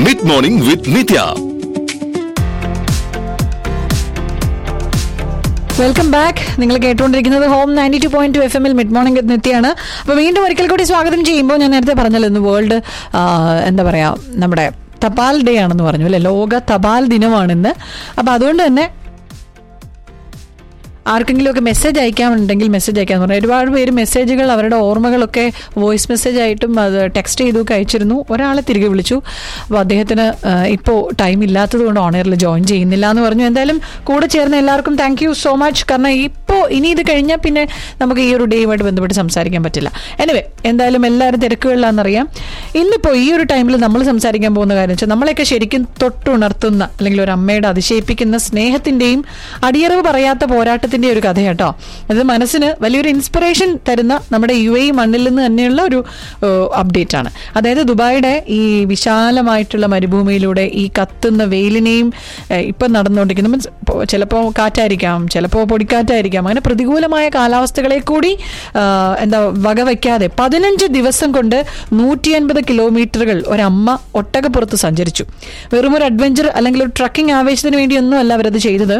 Mid morning with Nithya welcome back നിങ്ങൾ കേട്ടുകൊണ്ടിരിക്കുന്നത് home ninety two point two F എമ്മിൽ mid morning നിത്യാണ് അപ്പോൾ വീണ്ടും ഒരിക്കൽ കൂടി സ്വാഗതം ചെയ്യുമ്പോൾ ഞാൻ നേരത്തെ പറഞ്ഞല്ലോ ഇന്ന് വേൾഡ് എന്താ പറയുക നമ്മുടെ തപാൽ ഡേ ആണെന്ന് പറഞ്ഞു അല്ലേ ലോക തപാൽ ദിനമാണിന്ന് അപ്പോൾ അതുകൊണ്ട് തന്നെ ആർക്കെങ്കിലും ഒക്കെ മെസ്സേജ് അയക്കാനുണ്ടെങ്കിൽ മെസ്സേജ് അയക്കാന്ന് പറഞ്ഞു ഒരുപാട് പേര് മെസ്സേജുകൾ അവരുടെ ഓർമ്മകളൊക്കെ വോയിസ് മെസ്സേജ് ആയിട്ടും അത് ടെക്സ്റ്റ് ചെയ്തൊക്കെ അയച്ചിരുന്നു ഒരാളെ തിരികെ വിളിച്ചു അപ്പോൾ അദ്ദേഹത്തിന് ഇപ്പോൾ ടൈം ഇല്ലാത്തത് കൊണ്ട് ഓണറിൽ ജോയിൻ ചെയ്യുന്നില്ല എന്ന് പറഞ്ഞു എന്തായാലും കൂടെ ചേർന്ന എല്ലാവർക്കും താങ്ക് യു സോ മച്ച് കാരണം ഇപ്പോൾ ഇനി ഇത് കഴിഞ്ഞാൽ പിന്നെ നമുക്ക് ഈ ഒരു ഡേയുമായിട്ട് ബന്ധപ്പെട്ട് സംസാരിക്കാൻ പറ്റില്ല എനിവേ എന്തായാലും എല്ലാവരും തിരക്കുകളിലാണെന്നറിയാം ഇന്നിപ്പോൾ ഈ ഒരു ടൈമിൽ നമ്മൾ സംസാരിക്കാൻ പോകുന്ന കാര്യം വെച്ചാൽ നമ്മളെയൊക്കെ ശരിക്കും തൊട്ടുണർത്തുന്ന അല്ലെങ്കിൽ ഒരു അമ്മയുടെ അതിശയിപ്പിക്കുന്ന സ്നേഹത്തിന്റെയും അടിയറവ് പറയാത്ത പോരാട്ടത്തിന്റെ ഒരു കഥ കേട്ടോ അത് മനസ്സിന് വലിയൊരു ഇൻസ്പിറേഷൻ തരുന്ന നമ്മുടെ യു എ മണ്ണിൽ നിന്ന് തന്നെയുള്ള ഒരു അപ്ഡേറ്റ് ആണ് അതായത് ദുബായിയുടെ ഈ വിശാലമായിട്ടുള്ള മരുഭൂമിയിലൂടെ ഈ കത്തുന്ന വെയിലിനെയും ഏഹ്, ഇപ്പം നടന്നുകൊണ്ടിരിക്കുന്ന മീൻസ് ചിലപ്പോൾ കാറ്റായിരിക്കാം ചിലപ്പോൾ പൊടിക്കാറ്റായിരിക്കാം അങ്ങനെ പ്രതികൂലമായ കാലാവസ്ഥകളെ കൂടി ആഹ്, എന്താ വകവയ്ക്കാതെ പതിനഞ്ച് ദിവസം കൊണ്ട് നൂറ്റി അൻപത് കിലോമീറ്ററുകൾ ഒരമ്മ ഒട്ടകപ്പുറത്ത് സഞ്ചരിച്ചു വെറും ഒരു അഡ്വഞ്ചർ അല്ലെങ്കിൽ ഒരു ട്രക്കിംഗ് ആവേശത്തിന് വേണ്ടിയൊന്നും അല്ല അവരത് ചെയ്തത്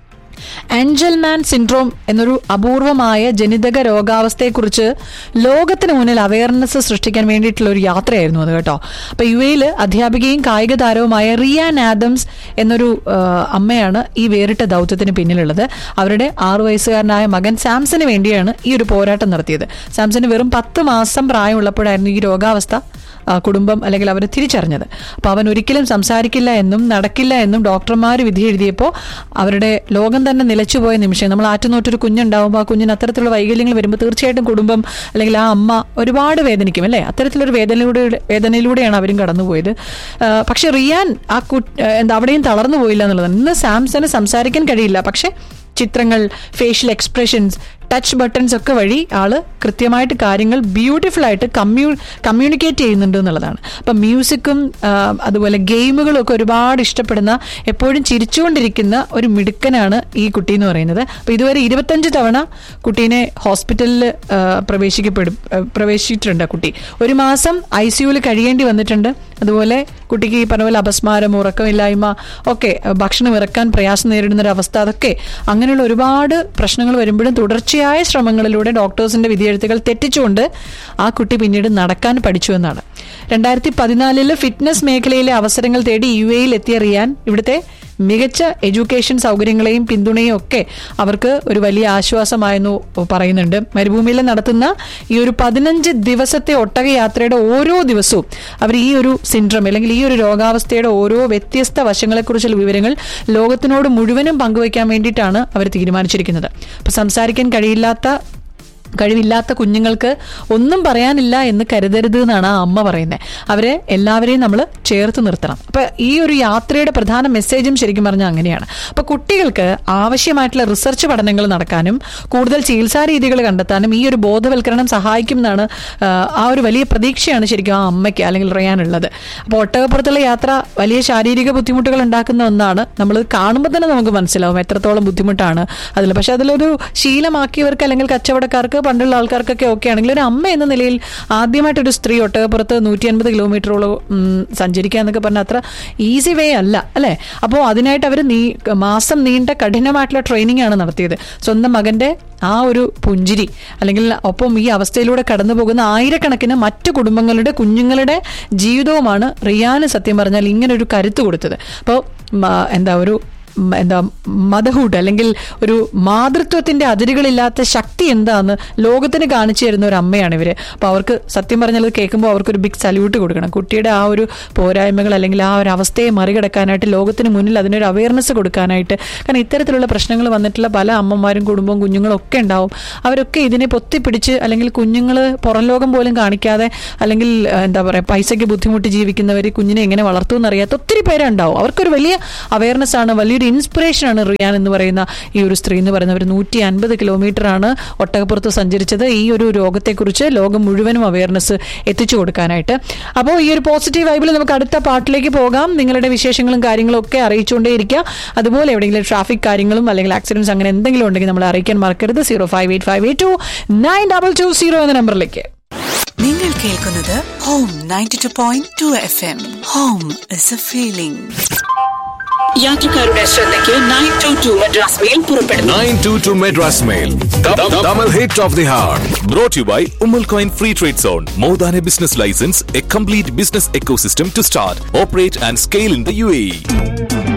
ആഞ്ചൽമാൻ സിൻഡ്രോം എന്നൊരു അപൂർവമായ ജനിതക രോഗാവസ്ഥയെക്കുറിച്ച് ലോകത്തിന് മുന്നിൽ അവയർനെസ് സൃഷ്ടിക്കാൻ വേണ്ടിയിട്ടുള്ള ഒരു യാത്രയായിരുന്നു അത് കേട്ടോ അപ്പൊ യു എയിൽ അധ്യാപികയും കായിക താരവുമായ റിയാൻ ആദംസ് എന്നൊരു ആ, അമ്മയാണ് ഈ വേറിട്ട ദൗത്യത്തിന് പിന്നിലുള്ളത് അവരുടെ ആറു വയസ്സുകാരനായ മകൻ സാംസന് വേണ്ടിയാണ് ഈ ഒരു പോരാട്ടം നടത്തിയത് സാംസന് വെറും പത്ത് മാസം പ്രായമുള്ളപ്പോഴായിരുന്നു ഈ രോഗാവസ്ഥ ആ, കുടുംബം അല്ലെങ്കിൽ അവർ തിരിച്ചറിഞ്ഞത് അപ്പോൾ അവൻ ഒരിക്കലും സംസാരിക്കില്ല എന്നും നടക്കില്ല എന്നും ഡോക്ടർമാർ വിധി എഴുതിയപ്പോൾ അവരുടെ ലോകം തന്നെ നിലച്ചുപോയ നിമിഷം നമ്മൾ ആറ്റുനോട്ടൊരു കുഞ്ഞുണ്ടാവുമ്പോൾ ആ കുഞ്ഞിന് അത്തരത്തിലുള്ള വൈകല്യങ്ങൾ വരുമ്പോൾ തീർച്ചയായിട്ടും കുടുംബം അല്ലെങ്കിൽ ആ അമ്മ ഒരുപാട് വേദനിക്കും അല്ലേ അത്തരത്തിലൊരു വേദനയിലൂടെ വേദനയിലൂടെയാണ് അവരും കടന്നുപോയത് ആ, പക്ഷെ റിയാൻ ആ കു എന്താ അവിടെയും തളർന്നു പോയില്ല എന്നുള്ളതാണ് ഇന്ന് സാംസന് സംസാരിക്കാൻ കഴിയില്ല പക്ഷെ ചിത്രങ്ങൾ ഫേഷ്യൽ എക്സ്പ്രഷൻസ് ടച്ച് ബട്ടൺസ് ഒക്കെ വഴി ആള് കൃത്യമായിട്ട് കാര്യങ്ങൾ ബ്യൂട്ടിഫുൾ ആയിട്ട് കമ്മ്യൂ കമ്മ്യൂണിക്കേറ്റ് ചെയ്യുന്നുണ്ട് എന്നുള്ളതാണ് അപ്പം മ്യൂസിക്കും ആ, അതുപോലെ ഗെയിമുകളും ഒക്കെ ഒരുപാട് ഇഷ്ടപ്പെടുന്ന എപ്പോഴും ചിരിച്ചുകൊണ്ടിരിക്കുന്ന ഒരു മിടുക്കനാണ് ഈ കുട്ടി എന്ന് പറയുന്നത് അപ്പോൾ ഇതുവരെ ഇരുപത്തഞ്ച് തവണ കുട്ടീനെ ഹോസ്പിറ്റലിൽ പ്രവേശിക്കപ്പെടും ആ, പ്രവേശിച്ചിട്ടുണ്ട് ആ കുട്ടി ഒരു മാസം ഐ സിയുവിൽ കഴിയേണ്ടി വന്നിട്ടുണ്ട് അതുപോലെ കുട്ടിക്ക് ഈ പറഞ്ഞ പോലെ അപസ്മാരം ഉറക്കമില്ലായ്മ ഒക്കെ ആ, ഭക്ഷണം ഇറക്കാൻ പ്രയാസം നേരിടുന്ന ഒരു അവസ്ഥ അതൊക്കെ അങ്ങനെയുള്ള ഒരുപാട് പ്രശ്നങ്ങൾ വരുമ്പോഴും തുടർച്ചയായ ശ്രമങ്ങളിലൂടെ ഡോക്ടേഴ്സിന്റെ വിധിയെഴുത്തുകൾ തെറ്റിച്ചുകൊണ്ട് ആ കുട്ടി പിന്നീട് നടക്കാൻ പഠിച്ചു എന്നാണ് രണ്ടായിരത്തി പതിനാലില് ഫിറ്റ്നസ് മേഖലയിലെ അവസരങ്ങൾ തേടി യു എയിൽ എത്തിയ റിയാൻ ഇവിടുത്തെ മികച്ച എഡ്യൂക്കേഷൻ സൗകര്യങ്ങളെയും പിന്തുണയും ഒക്കെ അവർക്ക് ഒരു വലിയ ആശ്വാസമായെന്നു പറയുന്നുണ്ട് മരുഭൂമിയിൽ നടത്തുന്ന ഈ ഒരു പതിനഞ്ച് ദിവസത്തെ ഒട്ടക യാത്രയുടെ ഓരോ ദിവസവും അവർ ഈ ഒരു സിൻഡ്രം അല്ലെങ്കിൽ ഈ ഒരു രോഗാവസ്ഥയുടെ ഓരോ വ്യത്യസ്ത വശങ്ങളെക്കുറിച്ചുള്ള വിവരങ്ങൾ ലോകത്തിനോട് മുഴുവനും പങ്കുവയ്ക്കാൻ വേണ്ടിയിട്ടാണ് അവർ തീരുമാനിച്ചിരിക്കുന്നത് അപ്പൊ സംസാരിക്കാൻ കഴിയില്ലാത്ത കഴിവില്ലാത്ത കുഞ്ഞുങ്ങൾക്ക് ഒന്നും പറയാനില്ല എന്ന് കരുതരുത് എന്നാണ് ആ അമ്മ പറയുന്നത് അവരെ എല്ലാവരെയും നമ്മൾ ചേർത്ത് നിർത്തണം അപ്പൊ ഈ ഒരു യാത്രയുടെ പ്രധാന മെസ്സേജും ശരിക്കും പറഞ്ഞാൽ അങ്ങനെയാണ് അപ്പൊ കുട്ടികൾക്ക് ആവശ്യമായിട്ടുള്ള റിസർച്ച് പഠനങ്ങൾ നടക്കാനും കൂടുതൽ ചികിത്സാ രീതികൾ കണ്ടെത്താനും ഈ ഒരു ബോധവൽക്കരണം സഹായിക്കും എന്നാണ് ആ, ആ ഒരു വലിയ പ്രതീക്ഷയാണ് ശരിക്കും ആ അമ്മയ്ക്ക് അല്ലെങ്കിൽ റിയാനുള്ളത് അപ്പോൾ ഒട്ടകപ്പുറത്തുള്ള യാത്ര വലിയ ശാരീരിക ബുദ്ധിമുട്ടുകൾ ഉണ്ടാക്കുന്ന ഒന്നാണ് നമ്മൾ കാണുമ്പോൾ തന്നെ നമുക്ക് മനസ്സിലാവും എത്രത്തോളം ബുദ്ധിമുട്ടാണ് അതിൽ പക്ഷെ അതിലൊരു ശീലമാക്കിയവർക്ക് അല്ലെങ്കിൽ കച്ചവടക്കാർക്ക് പണ്ടുള്ള ആൾക്കാർക്കൊക്കെ ഓക്കെ ആണെങ്കിൽ ഒരു അമ്മ എന്ന നിലയിൽ ആദ്യമായിട്ടൊരു സ്ത്രീ ഒട്ടകപ്പുറത്ത് നൂറ്റി അൻപത് കിലോമീറ്ററോളം ഉം, സഞ്ചരിക്കുക എന്നൊക്കെ പറഞ്ഞാൽ അത്ര ഈസി വേ അല്ല അല്ലേ അപ്പോൾ അതിനായിട്ട് അവർ നീ മാസം നീണ്ട കഠിനമായിട്ടുള്ള ട്രെയിനിങ് ആണ് നടത്തിയത് സ്വന്തം മകന്റെ ആ ഒരു പുഞ്ചിരി അല്ലെങ്കിൽ ഒപ്പം ഈ അവസ്ഥയിലൂടെ കടന്നു പോകുന്ന ആയിരക്കണക്കിന് മറ്റു കുടുംബങ്ങളുടെ കുഞ്ഞുങ്ങളുടെ ജീവിതവുമാണ് റിയാന് സത്യം പറഞ്ഞാൽ ഇങ്ങനെ ഒരു കരുത്ത് കൊടുത്തത് അപ്പോൾ എന്താ ഒരു ഉം, എന്താ മദർഹുഡ് അല്ലെങ്കിൽ ഒരു മാതൃത്വത്തിന്റെ അതിരുകളില്ലാത്ത ശക്തി എന്താന്ന് ലോകത്തിന് കാണിച്ചു തരുന്ന ഒരു അമ്മയാണ് ഇവര് അപ്പൊ അവർക്ക് സത്യം പറഞ്ഞാൽ അത് കേൾക്കുമ്പോൾ അവർക്കൊരു ബിഗ് സല്യൂട്ട് കൊടുക്കണം കുട്ടിയുടെ ആ ഒരു പോരായ്മകൾ അല്ലെങ്കിൽ ആ ഒരു അവസ്ഥയെ മറികടക്കാനായിട്ട് ലോകത്തിന് മുന്നിൽ അതിനൊരു അവയർനെസ് കൊടുക്കാനായിട്ട് കാരണം ഇത്തരത്തിലുള്ള പ്രശ്നങ്ങൾ വന്നിട്ടുള്ള പല അമ്മമാരും കുടുംബവും കുഞ്ഞുങ്ങളും ഒക്കെ ഉണ്ടാവും അവരൊക്കെ ഇതിനെ പൊത്തിപ്പിടിച്ച് അല്ലെങ്കിൽ കുഞ്ഞുങ്ങൾ പുറം ലോകം പോലും കാണിക്കാതെ അല്ലെങ്കിൽ ഏഹ്, എന്താ പറയുക പൈസയ്ക്ക് ബുദ്ധിമുട്ടി ജീവിക്കുന്നവർ കുഞ്ഞിനെ എങ്ങനെ വളർത്തുമെന്ന് അറിയാത്ത ഒത്തിരി പേരുണ്ടാവും അവർക്കൊരു വലിയ അവയർനെസ് ആണ് വലിയൊരു ഇൻസ്പിറേഷൻ ആണ് റിയാൻ എന്ന് പറയുന്ന ഈ ഒരു സ്ത്രീ എന്ന് പറയുന്ന ഒരു നൂറ്റി അൻപത് കിലോമീറ്റർ ആണ് ഒട്ടകപ്പുറത്ത് സഞ്ചരിച്ചത് ഈ ഒരു രോഗത്തെക്കുറിച്ച് ലോകം മുഴുവനും അവയർനെസ് എത്തിച്ചു കൊടുക്കാനായിട്ട് അപ്പോൾ ഈ ഒരു പോസിറ്റീവ് വൈബിൽ നമുക്ക് അടുത്ത പാട്ടിലേക്ക് പോകാം നിങ്ങളുടെ വിശേഷങ്ങളും കാര്യങ്ങളും ഒക്കെ അറിയിച്ചുകൊണ്ടേയിരിക്കുക അതുപോലെ എവിടെയെങ്കിലും ട്രാഫിക് കാര്യങ്ങളും അല്ലെങ്കിൽ ആക്സിഡൻസ് അങ്ങനെ എന്തെങ്കിലും ഉണ്ടെങ്കിൽ നമ്മൾ അറിയിക്കാൻ മറക്കരുത് zero five eight five eight two nine double two zero എന്ന നമ്പറിലേക്ക് നിങ്ങൾ കേൾക്കുന്നത് home ninety two point two F M home is a feeling യാത്രക്കാരുടെ ശ്രദ്ധയ്ക്ക് nine two two Madras mail പുറപ്പെടുന്നു 922 Madras Mail. Tamil hit of the heart. Brought to you by Umal Coin Free Trade Zone. More than a business license, a complete business ecosystem to start, operate, and scale in the UAE.